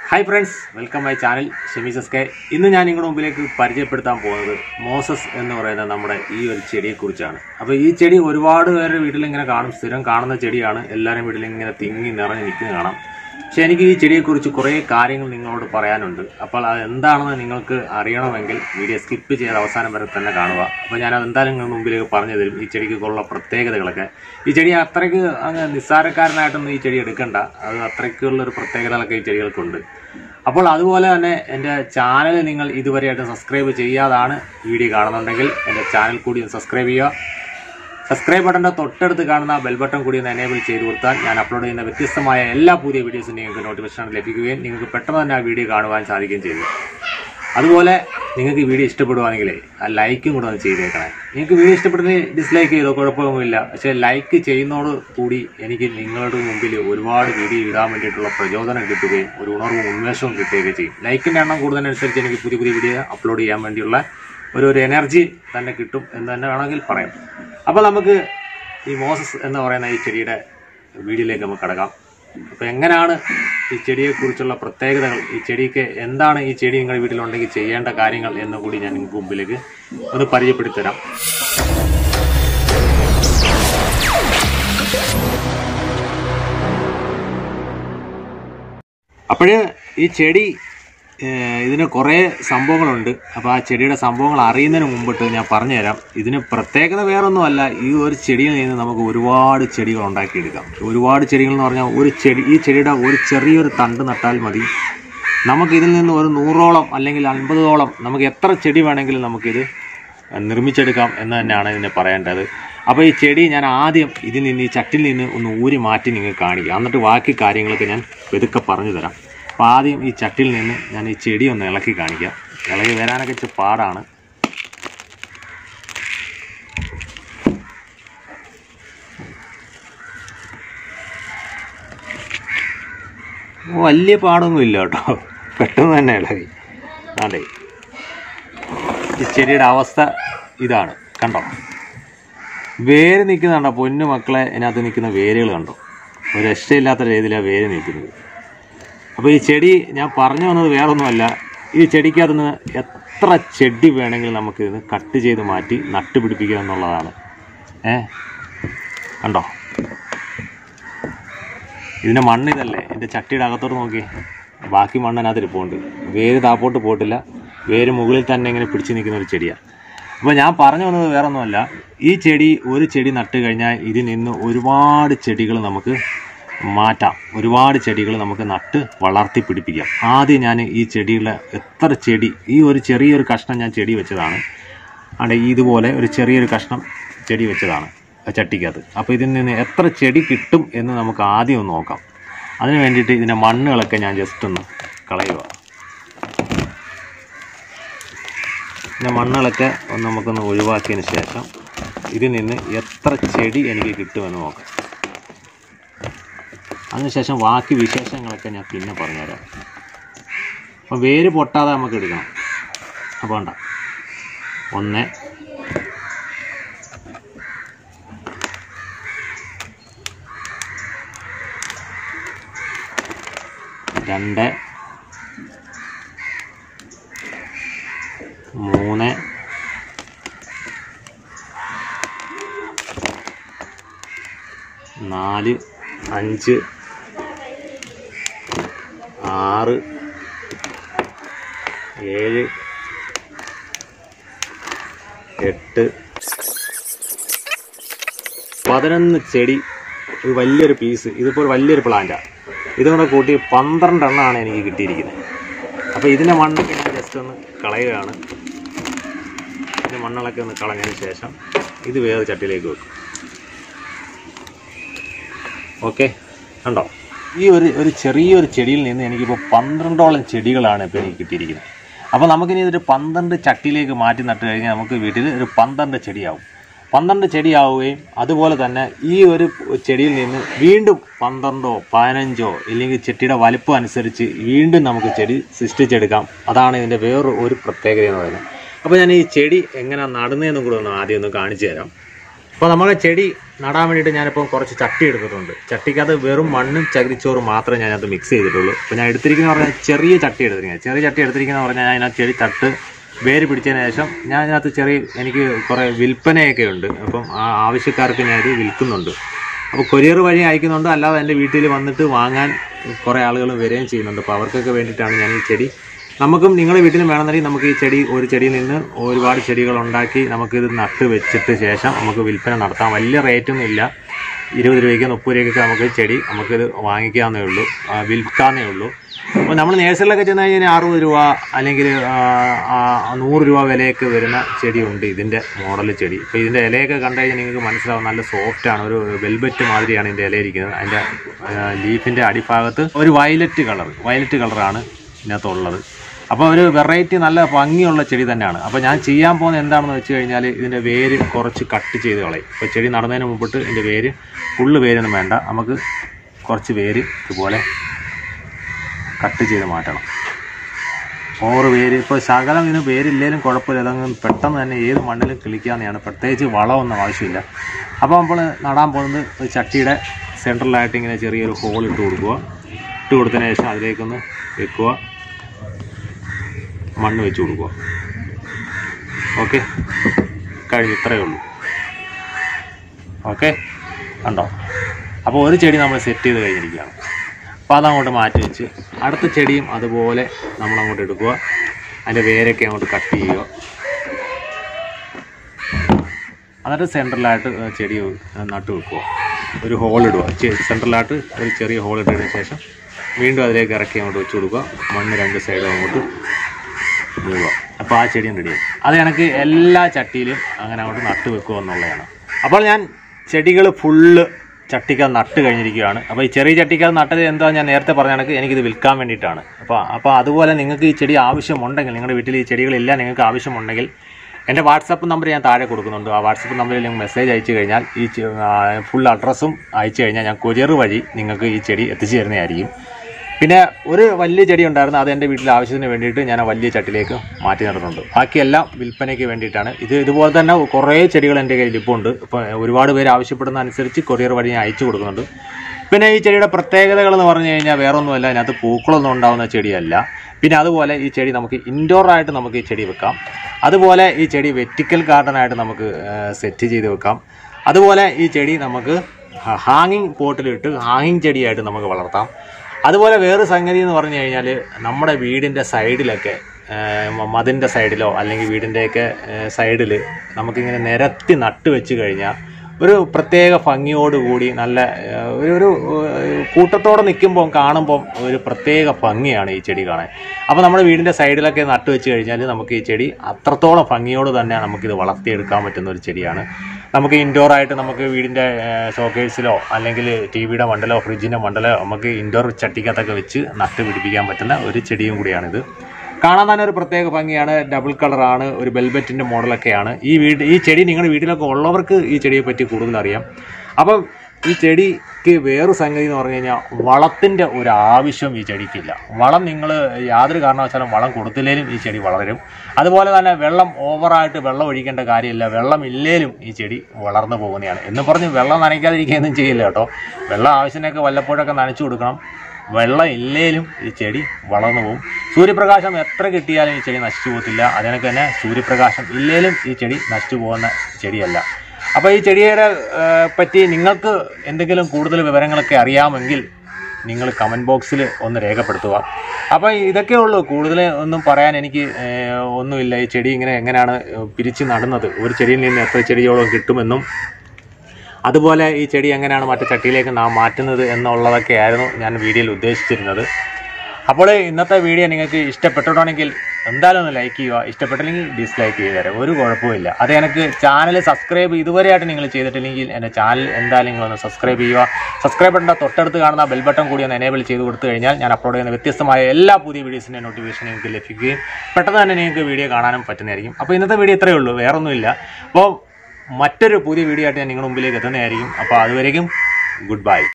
hi friends welcome my channel Shemees S K ഇന്ന് ഞാൻ നിങ്ങളുടെ മുമ്പിലേക്ക് പരിചയപ്പെടുത്താൻ പോകുന്നത് മോസസ് എന്ന് പറയുന്ന നമ്മുടെ ഈ ഒരു ചെടിയെക്കുറിച്ചാണ് അപ്പോൾ ഈ ചെടി ഒരുപാട് പേരുടെ വീട്ടിൽ ഇങ്ങനെ കാണും സ്ഥിരം കാണുന്ന ചെടിയാണ് എല്ലാവരും വീട്ടിൽ ഇങ്ങനെ തിങ്ങി നിറഞ്ഞ് നിൽക്കുന്നത് കാണാം പക്ഷെ എനിക്ക് ഈ ചെടിയെക്കുറിച്ച് കുറേ കാര്യങ്ങൾ നിങ്ങളോട് പറയാനുണ്ട് അപ്പോൾ അത് എന്താണെന്ന് നിങ്ങൾക്ക് അറിയണമെങ്കിൽ വീഡിയോ സ്കിപ്പ് ചെയ്ത് അവസാനം വരെ തന്നെ കാണുക അപ്പോൾ ഞാൻ അതെന്തായാലും നിങ്ങളുടെ മുമ്പിലേക്ക് പറഞ്ഞു തരും ഈ ചെടിക്കുള്ള പ്രത്യേകതകളൊക്കെ ഈ ചെടി അത്രയ്ക്ക് അങ്ങ് നിസ്സാരക്കാരനായിട്ടൊന്നും ഈ ചെടി എടുക്കണ്ട അത് അത്രയ്ക്കുള്ള ഒരു പ്രത്യേകതകളൊക്കെ ഈ ചെടികൾക്കുണ്ട് അപ്പോൾ അതുപോലെ തന്നെ എൻ്റെ ചാനൽ നിങ്ങൾ ഇതുവരെയായിട്ട് സബ്സ്ക്രൈബ് ചെയ്യാതാണ് വീഡിയോ കാണുന്നുണ്ടെങ്കിൽ എൻ്റെ ചാനൽ കൂടി ഒന്ന് സബ്സ്ക്രൈബ് ചെയ്യുക സബ്സ്ക്രൈബ് ബട്ടൻ്റെ തൊട്ടടുത്ത് കാണുന്ന ബെൽ ബട്ടൺ കൂടി ഒന്ന് എനേബിൾ ചെയ്ത് കൊടുത്താൽ ഞാൻ അപ്ലോഡ് ചെയ്യുന്ന വ്യത്യസ്തമായ എല്ലാ പുതിയ വീഡിയോസും നിങ്ങൾക്ക് നോട്ടിഫിക്കേഷൻ ലഭിക്കുകയും നിങ്ങൾക്ക് പെട്ടെന്ന് തന്നെ ആ വീഡിയോ കാണുവാൻ സാധിക്കുകയും ചെയ്തു അതുപോലെ നിങ്ങൾക്ക് ഈ വീഡിയോ ഇഷ്ടപ്പെടുവാണെങ്കിൽ ആ ലൈക്കും കൂടെ ഒന്ന് ചെയ്തേക്കണേ നിങ്ങൾക്ക് വീഡിയോ ഇഷ്ടപ്പെടുന്നത് ഡിസ്ലൈക്ക് ചെയ്തോ കുഴപ്പമൊന്നുമില്ല പക്ഷേ ലൈക്ക് ചെയ്യുന്നതോട് കൂടി എനിക്ക് നിങ്ങളുടെ മുമ്പിൽ ഒരുപാട് വീഡിയോ ഇടാൻ വേണ്ടിയിട്ടുള്ള പ്രചോദനം കിട്ടുകയും ഒരു ഉണർവും ഉന്മേഷവും കിട്ടുകയൊക്കെ ചെയ്യും ലൈക്കിൻ്റെ എണ്ണം കൂടുന്നതിനനുസരിച്ച് എനിക്ക് പുതിയ പുതിയ വീഡിയോ അപ്ലോഡ് ചെയ്യാൻ വേണ്ടിയുള്ള ഒരു ഒരു എനർജി തന്നെ കിട്ടും എന്ന് തന്നെ വേണമെങ്കിൽ പറയാം അപ്പോൾ നമുക്ക് ഈ മോസസ് എന്ന് പറയുന്ന ഈ ചെടിയുടെ വീഡിയോയിലേക്ക് നമുക്ക് കടക്കാം അപ്പോൾ എങ്ങനെയാണ് ഈ ചെടിയെക്കുറിച്ചുള്ള പ്രത്യേകതകൾ ഈ ചെടിക്ക് എന്താണ് ഈ ചെടി നിങ്ങളുടെ വീട്ടിലുണ്ടെങ്കിൽ ചെയ്യേണ്ട കാര്യങ്ങൾ എന്ന് കൂടി ഞാൻ നിങ്ങൾക്ക് മുമ്പിലേക്ക് ഒന്ന് പരിചയപ്പെടുത്തി തരാം അപ്പോൾ ഈ ചെടി ഏഹ്, ഇതിന് കുറേ സംഭവങ്ങളുണ്ട് അപ്പോൾ ആ ചെടിയുടെ സംഭവങ്ങൾ അറിയുന്നതിന് മുമ്പിട്ട് ഞാൻ പറഞ്ഞുതരാം ഇതിന് പ്രത്യേകത വേറൊന്നുമല്ല ഈ ഒരു ചെടിയിൽ നിന്ന് നമുക്ക് ഒരുപാട് ചെടികൾ ഉണ്ടാക്കിയെടുക്കാം ഒരുപാട് ചെടികൾ എന്ന് പറഞ്ഞാൽ ഒരു ചെടി ഈ ചെടിയുടെ ഒരു ചെറിയൊരു തണ്ട് നട്ടാൽ മതി നമുക്ക് ഇതിൽ നിന്ന് ഒരു നൂറോളം അല്ലെങ്കിൽ അൻപതോളം നമുക്ക് എത്ര ചെടി വേണമെങ്കിലും നമുക്കിത് നിർമ്മിച്ചെടുക്കാം എന്ന് തന്നെയാണ് ഇതിനെ പറയേണ്ടത് അപ്പോൾ ഈ ചെടി ഞാൻ ആദ്യം ഇതിൽ നിന്ന് ഈ ചട്ടിൽ നിന്ന് ഒന്ന് ഊരി മാറ്റി നിങ്ങൾക്ക് കാണിക്കുക എന്നിട്ട് ബാക്കി കാര്യങ്ങളൊക്കെ ഞാൻ പെതുക്കെ പറഞ്ഞു തരാം അപ്പോൾ ആദ്യം ഈ ചട്ടിൽ നിന്ന് ഞാൻ ഈ ചെടി ഒന്ന് ഇളക്കി കാണിക്കാം ഇളകി വരാനൊക്കെ ഇച്ചിരി പാടാണ് വലിയ പാടൊന്നും ഇല്ല കേട്ടോ പെട്ടെന്ന് തന്നെ ഇളകി അതെ ഈ ചെടിയുടെ അവസ്ഥ ഇതാണ് കണ്ടോ വേര് നിൽക്കുന്നുണ്ടോ പൊന്നു മക്കളെ ഇതിനകത്ത് നിൽക്കുന്ന വേരുകൾ കണ്ടോ ഒരു രക്ഷയില്ലാത്ത രീതിയിലാണ് വേര് നിൽക്കുന്നത് അപ്പോൾ ഈ ചെടി ഞാൻ പറഞ്ഞു വന്നത് വേറൊന്നുമല്ല ഈ ചെടിക്കകത്ത് നിന്ന് എത്ര ചെടി വേണമെങ്കിലും നമുക്ക് ഇതിന് കട്ട് ചെയ്ത് മാറ്റി നട്ടുപിടിപ്പിക്കുക എന്നുള്ളതാണ് ഏ കണ്ടോ ഇതിൻ്റെ മണ്ണ് ഇതല്ലേ എൻ്റെ ചട്ടിയുടെ അകത്തോട്ട് നോക്കി ബാക്കി മണ്ണ് അതിനകത്ത് ഇരിപ്പുണ്ട് വേര് താപ്പോട്ട് പോയിട്ടില്ല വേര് മുകളിൽ തന്നെ ഇങ്ങനെ പിടിച്ച് നിൽക്കുന്ന ഒരു ചെടിയാണ് അപ്പോൾ ഞാൻ പറഞ്ഞു വന്നത് വേറെ ഒന്നുമല്ല ഈ ചെടി ഒരു ചെടി നട്ട് കഴിഞ്ഞാൽ ഇതിൽ നിന്ന് ഒരുപാട് ചെടികൾ നമുക്ക് മാറ്റാം ഒരുപാട് ചെടികൾ നമുക്ക് നട്ട് വളർത്തി പിടിപ്പിക്കാം ആദ്യം ഞാൻ ഈ ചെടിയുടെ എത്ര ചെടി ഈ ഒരു ചെറിയൊരു കഷ്ണം ഞാൻ ചെടി വെച്ചതാണ് അവിടെ ഇതുപോലെ ഒരു ചെറിയൊരു കഷ്ണം ചെടി വെച്ചതാണ് ആ ചട്ടിക്കകത്ത് അപ്പോൾ ഇതിൽ നിന്ന് എത്ര ചെടി കിട്ടും എന്ന് നമുക്ക് ആദ്യം ഒന്ന് നോക്കാം അതിന് വേണ്ടിയിട്ട് ഇതിൻ്റെ മണ്ണുകളൊക്കെ ഞാൻ ജസ്റ്റ് ഒന്ന് കളയുക പിന്നെ മണ്ണുകളൊക്കെ ഒന്ന് നമുക്കൊന്ന് ഒഴിവാക്കിയതിന് ശേഷം ഇതിൽ നിന്ന് എത്ര ചെടി എനിക്ക് കിട്ടുമെന്ന് നോക്കാം അതിനുശേഷം ബാക്കി വിശേഷങ്ങളൊക്കെ ഞാൻ പിന്നെ പറഞ്ഞുതരാം അപ്പം വേര് പൊട്ടാതെ നമുക്ക് എടുക്കണം അപ്പോൾ വേണ്ട ഒന്ന് രണ്ട് മൂന്ന് നാല് അഞ്ച് ആറ് ഏഴ് എട്ട് പതിനൊന്ന് ചെടി ഒരു വലിയൊരു പീസ് ഇതിപ്പോൾ ഒരു വലിയൊരു പ്ലാന്റാണ് ഇതും കൂടെ കൂട്ടി പന്ത്രണ്ട് എണ്ണമാണ് എനിക്ക് കിട്ടിയിരിക്കുന്നത് അപ്പോൾ ഇതിൻ്റെ മണ്ണൊക്കെ ഞാൻ ജസ്റ്റ് ഒന്ന് കളയുകയാണ് ഇതിൻ്റെ മണ്ണുകളൊക്കെ ഒന്ന് കളഞ്ഞതിന് ശേഷം ഇത് വേറെ ചട്ടിയിലേക്ക് വെക്കും ഓക്കെ കണ്ടോ ഈ ഒരു ഒരു ചെറിയൊരു ചെടിയിൽ നിന്ന് എനിക്കിപ്പോൾ പന്ത്രണ്ടോളം ചെടികളാണ് ഇപ്പോൾ എനിക്ക് കിട്ടിയിരിക്കുന്നത് അപ്പോൾ നമുക്കിനി ഇതൊരു പന്ത്രണ്ട് ചട്ടിയിലേക്ക് മാറ്റി നട്ട് കഴിഞ്ഞാൽ നമുക്ക് വീട്ടിൽ ഒരു പന്ത്രണ്ട് ചെടിയാവും പന്ത്രണ്ട് ചെടിയാവുകയും അതുപോലെ തന്നെ ഈ ഒരു ചെടിയിൽ നിന്ന് വീണ്ടും പന്ത്രണ്ടോ പതിനഞ്ചോ ഇല്ലെങ്കിൽ ചെടിയുടെ വലിപ്പം അനുസരിച്ച് വീണ്ടും നമുക്ക് ചെടി സൃഷ്ടിച്ചെടുക്കാം അതാണ് ഇതിൻ്റെ വേറെ ഒരു പ്രത്യേകത എന്ന് പറയുന്നത് അപ്പോൾ ഞാൻ ഈ ചെടി എങ്ങനെ നടുന്നതെന്നും കൂടെ ഒന്ന് ആദ്യം ഒന്ന് കാണിച്ചു തരാം അപ്പോൾ നമ്മുടെ ചെടി നടാൻ വേണ്ടിയിട്ട് ഞാനിപ്പോൾ കുറച്ച് ചട്ടി എടുത്തിട്ടുണ്ട് ചട്ടിക്കകത്ത് വെറും മണ്ണും ചകിരിച്ചോറും മാത്രമേ ഞാനത് മിക്സ് ചെയ്തിട്ടുള്ളൂ അപ്പോൾ ഞാൻ എടുത്തിരിക്കുന്ന പറഞ്ഞാൽ ചെറിയ ചട്ടി എടുത്തിരിക്കുന്നത് ചെറിയ ചട്ടി എടുത്തിരിക്കുന്ന പറഞ്ഞാൽ ഞാൻ അതിനകത്ത് ചെടി തട്ട് വേര് പിടിച്ചതിന് ശേഷം ഞാൻ അതിനകത്ത് ചെറിയ എനിക്ക് കുറേ വിൽപ്പനയൊക്കെ ഉണ്ട് അപ്പം ആ ആവശ്യക്കാർക്ക് ഞാൻ ഇത് വിൽക്കുന്നുണ്ട് അപ്പോൾ കൊറിയർ വഴി അയക്കുന്നുണ്ട് അല്ലാതെ എൻ്റെ വീട്ടിൽ വന്നിട്ട് വാങ്ങാൻ കുറേ ആളുകൾ വരികയും ചെയ്യുന്നുണ്ട് അപ്പോൾ അവർക്കൊക്കെ വേണ്ടിയിട്ടാണ് ഞാൻ ഈ ചെടി നമുക്കും നിങ്ങളുടെ വീട്ടിലും വേണമെന്നുണ്ടെങ്കിൽ നമുക്ക് ഈ ചെടി ഒരു ചെടിയിൽ നിന്ന് ഒരുപാട് ചെടികൾ ഉണ്ടാക്കി നമുക്കിത് നട്ട് വെച്ചിട്ട് ശേഷം നമുക്ക് വിൽപ്പന നടത്താം വലിയ റേറ്റൊന്നും ഇല്ല ഇരുപത് രൂപയ്ക്ക് മുപ്പത് രൂപയ്ക്കൊക്കെ നമുക്ക് ചെടി നമുക്കിത് വാങ്ങിക്കാവുന്നേ ഉള്ളൂ ആ, വിൽക്കാന്നേ ഉള്ളൂ അപ്പോൾ നമ്മൾ നേഴ്സറിലൊക്കെ ചെന്ന് കഴിഞ്ഞാൽ അറുപത് രൂപ അല്ലെങ്കിൽ ആ, ആ, നൂറ് രൂപ വിലയൊക്കെ വരുന്ന ചെടിയുണ്ട് ഇതിൻ്റെ മോഡൽ ചെടി ഇപ്പോൾ ഇതിൻ്റെ ഇലയൊക്കെ കണ്ടു കഴിഞ്ഞാൽ നിങ്ങൾക്ക് മനസ്സിലാവും നല്ല സോഫ്റ്റാണ് ഒരു വെൽബെറ്റ് മാതിരിയാണ് ഇതിൻ്റെ ഇല ഇരിക്കുന്നത് അതിൻ്റെ ലീഫിൻ്റെ അടിഭാഗത്ത് ഒരു വയലറ്റ് കളർ വയലറ്റ് കളറാണ് ഇതിനകത്തുള്ളത് അപ്പോൾ ഒരു വെറൈറ്റി നല്ല ഭംഗിയുള്ള ചെടി തന്നെയാണ് അപ്പോൾ ഞാൻ ചെയ്യാൻ പോകുന്നത് എന്താണെന്ന് വെച്ച് കഴിഞ്ഞാൽ ഇതിൻ്റെ വേര് കുറച്ച് കട്ട് ചെയ്ത് കളയും ഇപ്പോൾ ചെടി നടുന്നതിന് മുമ്പിട്ട് ഇതിൻ്റെ വേര് ഫുള്ള് വേരൊന്നും വേണ്ട നമുക്ക് കുറച്ച് വേര് ഇതുപോലെ കട്ട് ചെയ്ത് മാറ്റണം ഓറ് വേര് ഇപ്പോൾ ശകലം ഇതിന് വേരില്ലേലും കുഴപ്പമില്ല അതങ്ങ് പെട്ടെന്ന് തന്നെ ഏത് മണ്ണിലും കിളിക്കാവുന്നതാണ് പ്രത്യേകിച്ച് വളമൊന്നും ആവശ്യമില്ല അപ്പോൾ നമ്മൾ നടാൻ പോകുന്നത് ഒരു ചട്ടിയുടെ സെൻട്രലായിട്ട് ഇങ്ങനെ ചെറിയൊരു ഹോൾ ഇട്ട് കൊടുക്കുക ഇട്ട് കൊടുത്തതിന് ശേഷം അതിലേക്കൊന്ന് വെക്കുക മണ്ണ് വെച്ച് കൊടുക്കുക ഓക്കെ കഴിഞ്ഞു ഇത്രയേ ഉള്ളൂ ഓക്കെ കണ്ടോ അപ്പോൾ ഒരു ചെടി നമ്മൾ സെറ്റ് ചെയ്ത് കഴിഞ്ഞിരിക്കുകയാണ് അപ്പോൾ അതങ്ങോട്ട് മാറ്റി വെച്ച് അടുത്ത ചെടിയും അതുപോലെ നമ്മളങ്ങോട്ട് എടുക്കുക അതിൻ്റെ വേരൊക്കെ അങ്ങോട്ട് കട്ട് ചെയ്യുക എന്നിട്ട് സെൻട്രലായിട്ട് ചെടി നട്ട് വെക്കുക ഒരു ഹോൾ ഇടുക സെൻട്രലായിട്ട് ഒരു ചെറിയ ഹോൾ ഇട്ടതിന് ശേഷം വീണ്ടും അതിലേക്ക് ഇറക്കി അങ്ങോട്ട് വെച്ച് കൊടുക്കുക മണ്ണ് രണ്ട് സൈഡും അങ്ങോട്ട് മൂവുക അപ്പോൾ ആ ചെടിയും റെഡിയായി അത് എനിക്ക് എല്ലാ ചട്ടിയിലും അങ്ങനെ അങ്ങോട്ട് നട്ട് വെക്കുക എന്നുള്ളതാണ് അപ്പോൾ ഞാൻ ചെടികൾ ഫുള്ള് ചട്ടിക്ക നട്ട് കഴിഞ്ഞിരിക്കുകയാണ് അപ്പോൾ ഈ ചെറിയ ചട്ടിക്ക നട്ടത് എന്താ ഞാൻ നേരത്തെ പറഞ്ഞ കണക്ക് എനിക്കിത് വിൽക്കാൻ വേണ്ടിയിട്ടാണ് അപ്പോൾ അപ്പോൾ അതുപോലെ നിങ്ങൾക്ക് ഈ ചെടി ആവശ്യമുണ്ടെങ്കിൽ നിങ്ങളുടെ വീട്ടിൽ ഈ ചെടികളെല്ലാം നിങ്ങൾക്ക് ആവശ്യമുണ്ടെങ്കിൽ എൻ്റെ വാട്സപ്പ് നമ്പർ ഞാൻ താഴെ കൊടുക്കുന്നുണ്ട് ആ വാട്സപ്പ് നമ്പറിൽ നിങ്ങൾ മെസ്സേജ് അയച്ചു കഴിഞ്ഞാൽ ഈ ഫുൾ അഡ്രസ്സും അയച്ചു കഴിഞ്ഞാൽ ഞാൻ കൊറിയർ വഴി നിങ്ങൾക്ക് ഈ ചെടി എത്തിച്ചു തരുന്നതായിരിക്കും പിന്നെ ഒരു വലിയ ചെടി ഉണ്ടായിരുന്നു അത് എൻ്റെ വീട്ടിലെ ആവശ്യത്തിന് വേണ്ടിയിട്ട് ഞാൻ ആ വലിയ ചട്ടിലേക്ക് മാറ്റി നടുന്നുണ്ട് ബാക്കിയെല്ലാം വിൽപ്പനയ്ക്ക് വേണ്ടിയിട്ടാണ് ഇത് ഇതുപോലെ തന്നെ കുറേ ചെടികൾ എൻ്റെ കയ്യിൽ ഇപ്പോൾ ഉണ്ട് ഇപ്പോൾ ഒരുപാട് പേര് ആവശ്യപ്പെടുന്ന അനുസരിച്ച് കൊറിയർ വഴി ഞാൻ അയച്ചു കൊടുക്കുന്നുണ്ട് പിന്നെ ഈ ചെടിയുടെ പ്രത്യേകതകൾ എന്ന് പറഞ്ഞു കഴിഞ്ഞാൽ വേറൊന്നുമല്ല അതിനകത്ത് പൂക്കളൊന്നും ഉണ്ടാകുന്ന ചെടിയല്ല പിന്നെ അതുപോലെ ഈ ചെടി നമുക്ക് ഇൻഡോർ ആയിട്ട് നമുക്ക് ഈ ചെടി വെക്കാം അതുപോലെ ഈ ചെടി വെറ്റിക്കൽ ഗാർഡനായിട്ട് നമുക്ക് സെറ്റ് ചെയ്ത് വെക്കാം അതുപോലെ ഈ ചെടി നമുക്ക് ഹാങ്ങിങ് പോട്ടിലിട്ട് ഹാങ്ങിങ് ചെടിയായിട്ട് നമുക്ക് വളർത്താം അതുപോലെ വേറെ സംഗതി എന്ന് പറഞ്ഞു കഴിഞ്ഞാൽ നമ്മുടെ വീടിൻ്റെ സൈഡിലൊക്കെ മതിൻ്റെ സൈഡിലോ അല്ലെങ്കിൽ വീടിൻ്റെയൊക്കെ സൈഡിൽ നമുക്കിങ്ങനെ നിരത്തി നട്ട് വെച്ച് കഴിഞ്ഞാൽ ഒരു പ്രത്യേക ഭംഗിയോടുകൂടി നല്ല ഏഹ്, ഒരു ഒരു ഏഹ്, കൂട്ടത്തോടെ നിൽക്കുമ്പോൾ കാണുമ്പോൾ ഒരു പ്രത്യേക ഭംഗിയാണ് ഈ ചെടി കാണാൻ അപ്പോൾ നമ്മുടെ വീടിൻ്റെ സൈഡിലൊക്കെ നട്ട് വെച്ച് കഴിഞ്ഞാൽ നമുക്ക് ഈ ചെടി അത്രത്തോളം ഭംഗിയോട് തന്നെ നമുക്കിത് വളർത്തിയെടുക്കാൻ പറ്റുന്ന ഒരു ചെടിയാണ് നമുക്ക് ഇൻഡോർ ആയിട്ട് നമുക്ക് വീടിൻ്റെ ഷോക്കേഴ്സിലോ അല്ലെങ്കിൽ ടി വിയുടെ മണ്ടലോ ഫ്രിഡ്ജിൻ്റെ മണ്ടലോ നമുക്ക് ഇൻഡോർ ചട്ടിക്കകത്തൊക്കെ വെച്ച് നട്ട് പിടിപ്പിക്കാൻ പറ്റുന്ന ഒരു ചെടിയും കൂടിയാണിത് കാണാൻ തന്നെ ഒരു പ്രത്യേക ഭംഗിയാണ് ഡബിൾ കളറാണ് ഒരു വെൽബെറ്റിൻ്റെ മോഡലൊക്കെയാണ് ഈ വീട് ഈ ചെടി നിങ്ങളുടെ വീട്ടിലൊക്കെ ഉള്ളവർക്ക് ഈ ചെടിയെ പറ്റി കൂടുതൽ അറിയാം അപ്പം ഈ ചെടിക്ക് വേറൊരു സംഗതി എന്ന് പറഞ്ഞു കഴിഞ്ഞാൽ വളത്തിൻ്റെ ഒരു ആവശ്യം ഈ ചെടിക്കില്ല വളം നിങ്ങൾ യാതൊരു കാരണവശാലും വളം കൊടുത്തില്ലേലും ഈ ചെടി വളരും അതുപോലെ തന്നെ വെള്ളം ഓവറായിട്ട് വെള്ളം ഒഴിക്കേണ്ട കാര്യമില്ല വെള്ളം ഇല്ലേലും ഈ ചെടി വളർന്നു പോകുന്നതാണ് എന്ന് പറഞ്ഞ് വെള്ളം നനയ്ക്കാതിരിക്കുകയൊന്നും ചെയ്യില്ല കേട്ടോ വെള്ളം ആവശ്യത്തിനൊക്കെ വല്ലപ്പോഴൊക്കെ നനച്ചു കൊടുക്കണം വെള്ളം ഇല്ലേലും ഈ ചെടി വളർന്നു പോകും സൂര്യപ്രകാശം എത്ര കിട്ടിയാലും ഈ ചെടി നശിച്ചു പോകത്തില്ല അതിനൊക്കെ തന്നെ സൂര്യപ്രകാശം ഇല്ലേലും ഈ ചെടി നശിച്ചു പോകുന്ന ചെടിയല്ല അപ്പോൾ ഈ ചെടിയുടെ ആ, പറ്റി നിങ്ങൾക്ക് എന്തെങ്കിലും കൂടുതൽ വിവരങ്ങളൊക്കെ അറിയാമെങ്കിൽ നിങ്ങൾ കമൻറ്റ് ബോക്സിൽ ഒന്ന് രേഖപ്പെടുത്തുക അപ്പോൾ ഇതൊക്കെ ഉള്ളൂ കൂടുതൽ ഒന്നും പറയാൻ എനിക്ക് ഏ, ഒന്നുമില്ല ഈ ചെടി ഇങ്ങനെ എങ്ങനെയാണ് പിരിച്ച് നടുന്നത് ഒരു ചെടിയിൽ നിന്ന് എത്ര ചെടിയോളം കിട്ടുമെന്നും അതുപോലെ ഈ ചെടി എങ്ങനെയാണ് മറ്റു ചട്ടിയിലേക്ക് നാം മാറ്റുന്നത് എന്നുള്ളതൊക്കെ ആയിരുന്നു ഞാൻ വീഡിയോയിൽ ഉദ്ദേശിച്ചിരുന്നത് അപ്പോൾ ഇന്നത്തെ വീഡിയോ നിങ്ങൾക്ക് ഇഷ്ടപ്പെട്ടിട്ടുണ്ടെങ്കിൽ എന്തായാലും ഒന്ന് ലൈക്ക് ചെയ്യുക ഇഷ്ടപ്പെട്ടില്ലെങ്കിൽ ഡിസ്ലൈക്ക് ചെയ്ത് തരാം ഒരു കുഴപ്പമില്ല അത് എനിക്ക് ചാനൽ സബ്സ്ക്രൈബ് ഇതുവരെയായിട്ട് നിങ്ങൾ ചെയ്തിട്ടില്ലെങ്കിൽ എൻ്റെ ചാനൽ എന്തായാലും നിങ്ങളൊന്ന് സബ്സ്ക്രൈബ് ചെയ്യുക സബ്സ്ക്രൈബ് ബട്ടൻ്റെ തൊട്ടടുത്ത് കാണുന്ന ബെൽ ബട്ടൺ കൂടി ഒന്ന് എനേബിൾ ചെയ്ത് കൊടുത്തു കഴിഞ്ഞാൽ ഞാൻ അപ്ലോഡ് ചെയ്യുന്ന വ്യത്യസ്തമായ എല്ലാ പുതിയ വീഡിയോസിൻ്റെ നോട്ടിഫിക്കേഷൻ നിങ്ങൾക്ക് ലഭിക്കുകയും പെട്ടെന്ന് തന്നെ നിങ്ങൾക്ക് വീഡിയോ കാണാനും പറ്റുന്നതായിരിക്കും അപ്പോൾ ഇന്നത്തെ വീഡിയോ ഇത്രയേ ഉള്ളൂ വേറൊന്നുമില്ല അപ്പോൾ മറ്റൊരു പുതിയ വീഡിയോ ആയിട്ട് ഞാൻ നിങ്ങളുടെ മുമ്പിലേക്ക് എത്തുന്നതായിരിക്കും അപ്പോൾ അതുവരേക്കും ഗുഡ് ബൈ